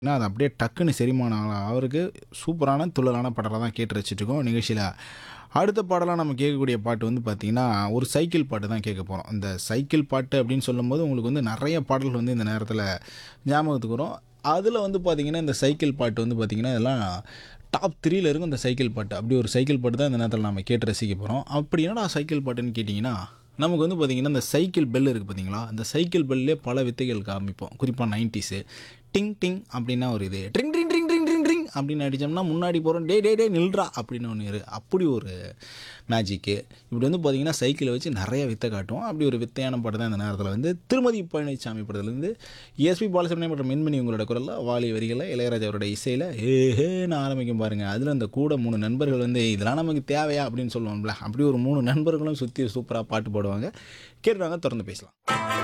ஏன்னா அது அப்படியே டக்குன்னு செரிமானம் ஆகலாம் அவருக்கு சூப்பரான துள்ளலான பாடலாக தான் கேட்டு ரசிச்சிட்ருக்கோம் நிகழ்ச்சியில் அடுத்த பாடலாக நம்ம கேட்கக்கூடிய பாட்டு வந்து பார்த்திங்கன்னா ஒரு சைக்கிள் பாட்டு தான் கேட்க போகிறோம் இந்த சைக்கிள் பாட்டு அப்படின்னு சொல்லும்போது உங்களுக்கு வந்து நிறைய பாடல்கள் வந்து இந்த நேரத்தில் ஞாபகத்துக்கு வரும் அதில் வந்து பார்த்திங்கன்னா இந்த சைக்கிள் பாட்டு வந்து பார்த்திங்கன்னா இதெல்லாம் டாப் த்ரீல இருக்கும் இந்த சைக்கிள் பாட்டு அப்படி ஒரு சைக்கிள் பாட்டு தான் இந்த நேரத்தில் நம்ம கேட்டு ரசிக்க போகிறோம் அப்படி என்னடா சைக்கிள் பாட்டுன்னு கேட்டிங்கன்னா நமக்கு வந்து பார்த்திங்கன்னா இந்த சைக்கிள் பெல் இருக்குது பார்த்தீங்களா அந்த சைக்கிள் பெல்லே பல வித்தைகள் காமிப்போம் குறிப்பாக நைன்டிஸு டிங் டிங் அப்படின்னா ஒரு இது ட்ரிங் ட்ரிங் ட்ரிங் ட்ரிங் ட்ரிங் ட்ரிங் அப்படின்னு அடித்தோம்னா முன்னாடி போகிறோம் டே டே டே நில்றா அப்படின்னு ஒன்று இரு அப்படி ஒரு மேஜிக்கு இப்படி வந்து பார்த்திங்கன்னா சைக்கிளை வச்சு நிறைய வித்தை காட்டுவோம் அப்படி ஒரு வித்தையான பாட்டு தான் இந்த நேரத்தில் வந்து திருமதி பழனிசாமி படத்துலேருந்து எஸ்பி பாலசுப்ரமணியம் மற்றும் மின்மணி உங்களோட குரலில் வாலி வரிகளில் இளையராஜா அவரோட இசையில் ஏஹேன்னு ஆரம்பிக்கும் பாருங்கள் அதில் அந்த கூட மூணு நண்பர்கள் வந்து இதெல்லாம் நமக்கு தேவையா அப்படின்னு சொல்லுவோம்ல அப்படி ஒரு மூணு நண்பர்களும் சுற்றி சூப்பராக பாட்டு பாடுவாங்க கேட்டுவாங்க திறந்து பேசலாம்